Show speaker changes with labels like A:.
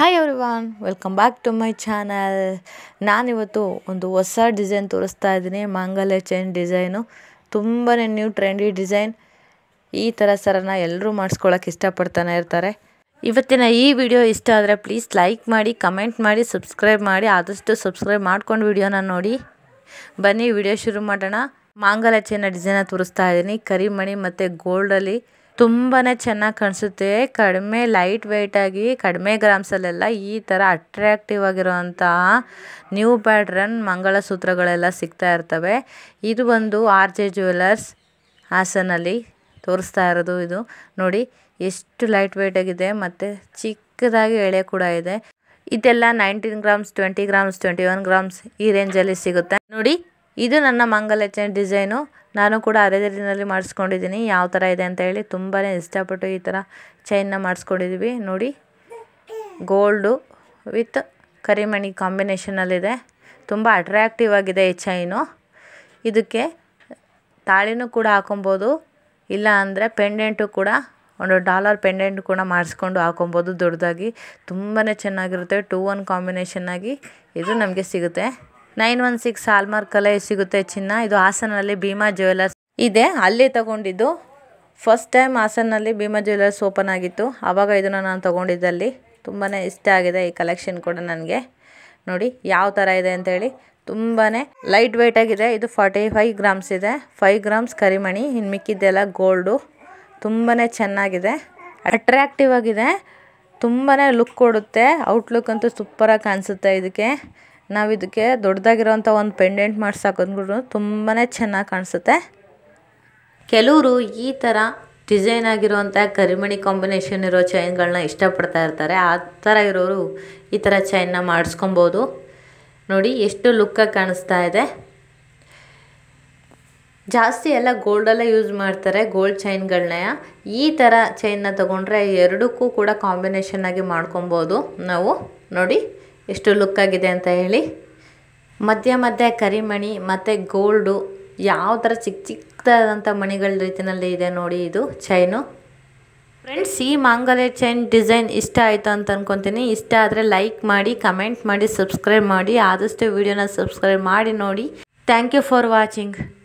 A: hi everyone welcome back to my channel ನಾನಿವತ್ತು ಒಂದು ಹೊಸ ಡಿಸೈನ್ ತೋರಿಸ್ತಾ ಇದ್ದೀನಿ ಮಾಂಗಲ್ಯ ಚೈನ್ ಡಿಸೈನು ತುಂಬಾ ನ್ಯೂ ಟ್ರೆಂಡಿ ಡಿಸೈನ್ ಈ ಥರ ಸರನ ಎಲ್ಲರೂ ಮಾಡಿಸ್ಕೊಳ್ಳೋಕೆ ಇಷ್ಟಪಡ್ತಾನೆ ಇರ್ತಾರೆ ಇವತ್ತಿನ ಈ ವಿಡಿಯೋ ಇಷ್ಟ ಆದರೆ ಪ್ಲೀಸ್ ಲೈಕ್ ಮಾಡಿ ಕಮೆಂಟ್ ಮಾಡಿ ಸಬ್ಸ್ಕ್ರೈಬ್ ಮಾಡಿ ಆದಷ್ಟು ಸಬ್ಸ್ಕ್ರೈಬ್ ಮಾಡ್ಕೊಂಡು ವಿಡಿಯೋನ ನೋಡಿ ಬನ್ನಿ ವಿಡಿಯೋ ಶುರು ಮಾಡೋಣ ಮಾಂಗಲ್ಯ ಚೈನ ಡಿಸೈನ ತೋರಿಸ್ತಾ ಇದ್ದೀನಿ ಕರಿಮಣಿ ಮತ್ತು ಗೋಲ್ಡಲ್ಲಿ ತುಂಬಾ ಚೆನ್ನಾಗಿ ಕಾಣಿಸುತ್ತೆ ಕಡಿಮೆ ಲೈಟ್ ವೆಯ್ಟಾಗಿ ಕಡಿಮೆ ಗ್ರಾಮ್ಸಲ್ಲೆಲ್ಲ ಈ ಥರ ಅಟ್ರ್ಯಾಕ್ಟಿವ್ ಆಗಿರುವಂತಹ ನ್ಯೂ ಪ್ಯಾಟ್ರನ್ ಮಂಗಳಸೂತ್ರಗಳೆಲ್ಲ ಸಿಗ್ತಾ ಇರ್ತವೆ ಇದು ಒಂದು ಆರ್ ಜೆ ಜ್ಯುವೆಲರ್ಸ್ ಹಾಸನಲ್ಲಿ ತೋರಿಸ್ತಾ ಇರೋದು ಇದು ನೋಡಿ ಎಷ್ಟು ಲೈಟ್ ವೆಯ್ಟ್ ಆಗಿದೆ ಮತ್ತು ಚಿಕ್ಕದಾಗಿ ಎಳೆ ಕೂಡ ಇದೆ ಇದೆಲ್ಲ nineteen grams twenty grams twenty one grams ಈ ರೇಂಜಲ್ಲಿ ಸಿಗುತ್ತೆ ನೋಡಿ ಇದು ನನ್ನ ಮಂಗಲ್ಯ ಚೈನ್ ಡಿಸೈನು ನಾನು ಕೂಡ ಅದೇ ರೀತಿಯಲ್ಲಿ ಮಾಡಿಸ್ಕೊಂಡಿದ್ದೀನಿ ಯಾವ ಥರ ಇದೆ ಅಂತ ಹೇಳಿ ತುಂಬಾ ಇಷ್ಟಪಟ್ಟು ಈ ಥರ ಚೈನ್ನ ಮಾಡಿಸ್ಕೊಂಡಿದ್ದೀವಿ ನೋಡಿ ಗೋಲ್ಡು ವಿತ್ ಕರಿಮಣಿ ಕಾಂಬಿನೇಷನಲ್ಲಿದೆ ತುಂಬ ಅಟ್ರ್ಯಾಕ್ಟಿವ್ ಆಗಿದೆ ಈ ಚೈನು ಇದಕ್ಕೆ ತಾಳಿನೂ ಕೂಡ ಹಾಕೊಬೋದು ಇಲ್ಲ ಅಂದರೆ ಪೆಂಡೆಂಟು ಕೂಡ ಒಂದು ಡಾಲರ್ ಪೆಂಡೆಂಟ್ ಕೂಡ ಮಾಡಿಸ್ಕೊಂಡು ಹಾಕೊಬೋದು ದೊಡ್ಡದಾಗಿ ತುಂಬಾ ಚೆನ್ನಾಗಿರುತ್ತೆ ಟೂ ಒನ್ ಕಾಂಬಿನೇಷನ್ನಾಗಿ ಇದು ನಮಗೆ ಸಿಗುತ್ತೆ ನೈನ್ ಒನ್ ಸಿಕ್ಸ್ ಹಾಲ್ಮಾರ್ಕಲ್ಲೇ ಸಿಗುತ್ತೆ ಚಿನ್ನ ಇದು ಹಾಸನಲ್ಲಿ ಭೀಮಾ ಜ್ಯುವೆಲರ್ಸ್ ಇದೆ ಅಲ್ಲಿ ತಗೊಂಡಿದ್ದು ಫಸ್ಟ್ ಟೈಮ್ ಹಾಸನಲ್ಲಿ ಭೀಮಾ ಜ್ಯುವೆಲರ್ಸ್ ಓಪನ್ ಆಗಿತ್ತು ಆವಾಗ ಇದನ್ನು ನಾನು ತೊಗೊಂಡಿದ್ದಲ್ಲಿ ತುಂಬಾ ಇಷ್ಟ ಆಗಿದೆ ಈ ಕಲೆಕ್ಷನ್ ಕೂಡ ನನಗೆ ನೋಡಿ ಯಾವ ಥರ ಇದೆ ಅಂತೇಳಿ ತುಂಬಾ ಲೈಟ್ ವೆಯ್ಟ್ ಆಗಿದೆ ಇದು ಫಾರ್ಟಿ ಫೈವ್ ಗ್ರಾಮ್ಸ್ ಇದೆ ಫೈವ್ ಗ್ರಾಮ್ಸ್ ಕರಿಮಣಿ ಇನ್ನು ಮಿಕ್ಕಿದ್ದೆಲ್ಲ ಗೋಲ್ಡು ತುಂಬಾ ಚೆನ್ನಾಗಿದೆ ಅಟ್ರ್ಯಾಕ್ಟಿವ್ ಆಗಿದೆ ತುಂಬಾ ಲುಕ್ ಕೊಡುತ್ತೆ ಔಟ್ಲುಕ್ ಅಂತೂ ಸೂಪರಾಗಿ ಕಾಣಿಸುತ್ತೆ ಇದಕ್ಕೆ ನಾವು ಇದಕ್ಕೆ ದೊಡ್ಡದಾಗಿರೋಂಥ ಒಂದು ಪೆಂಡೆಂಟ್ ಮಾಡ್ಸಾಕೊಂಡ್ರು ತುಂಬಾ ಚೆನ್ನಾಗಿ ಕಾಣಿಸುತ್ತೆ ಕೆಲವರು ಈ ಥರ ಡಿಸೈನ್ ಆಗಿರುವಂಥ ಕರಿಮಣಿ ಕಾಂಬಿನೇಷನ್ ಇರೋ ಚೈನ್ಗಳನ್ನ ಇಷ್ಟಪಡ್ತಾ ಇರ್ತಾರೆ ಆ ಥರ ಇರೋರು ಈ ಥರ ಚೈನ್ನ ಮಾಡಿಸ್ಕೊಬೋದು ನೋಡಿ ಎಷ್ಟು ಲುಕ್ಕಾಗಿ ಕಾಣಿಸ್ತಾ ಇದೆ ಜಾಸ್ತಿ ಎಲ್ಲ ಗೋಲ್ಡಲ್ಲೇ ಯೂಸ್ ಮಾಡ್ತಾರೆ ಗೋಲ್ಡ್ ಚೈನ್ಗಳನ್ನ ಈ ಥರ ಚೈನ್ನ ತೊಗೊಂಡ್ರೆ ಎರಡಕ್ಕೂ ಕೂಡ ಕಾಂಬಿನೇಷನ್ ಆಗಿ ಮಾಡ್ಕೊಬೋದು ನಾವು ನೋಡಿ ಎಷ್ಟು ಲುಕ್ಕಾಗಿದೆ ಅಂತ ಹೇಳಿ ಮಧ್ಯ ಮಧ್ಯ ಕರಿಮಣಿ ಮತ್ತು ಗೋಲ್ಡು ಯಾವ ಥರ ಚಿಕ್ಕ ಚಿಕ್ಕದಾದಂಥ ಮಣಿಗಳ ರೀತಿಯಲ್ಲಿ ಇದೆ ನೋಡಿ ಇದು ಚೈನು ಫ್ರೆಂಡ್ಸ್ ಈ ಮಾಂಗಲ್ಯ ಚೈನ್ ಡಿಸೈನ್ ಇಷ್ಟ ಆಯಿತು ಅಂತ ಅಂದ್ಕೊತೀನಿ ಇಷ್ಟ ಆದರೆ ಲೈಕ್ ಮಾಡಿ ಕಮೆಂಟ್ ಮಾಡಿ ಸಬ್ಸ್ಕ್ರೈಬ್ ಮಾಡಿ ಆದಷ್ಟು ವಿಡಿಯೋನ ಸಬ್ಸ್ಕ್ರೈಬ್ ಮಾಡಿ ನೋಡಿ ಥ್ಯಾಂಕ್ ಯು ಫಾರ್ ವಾಚಿಂಗ್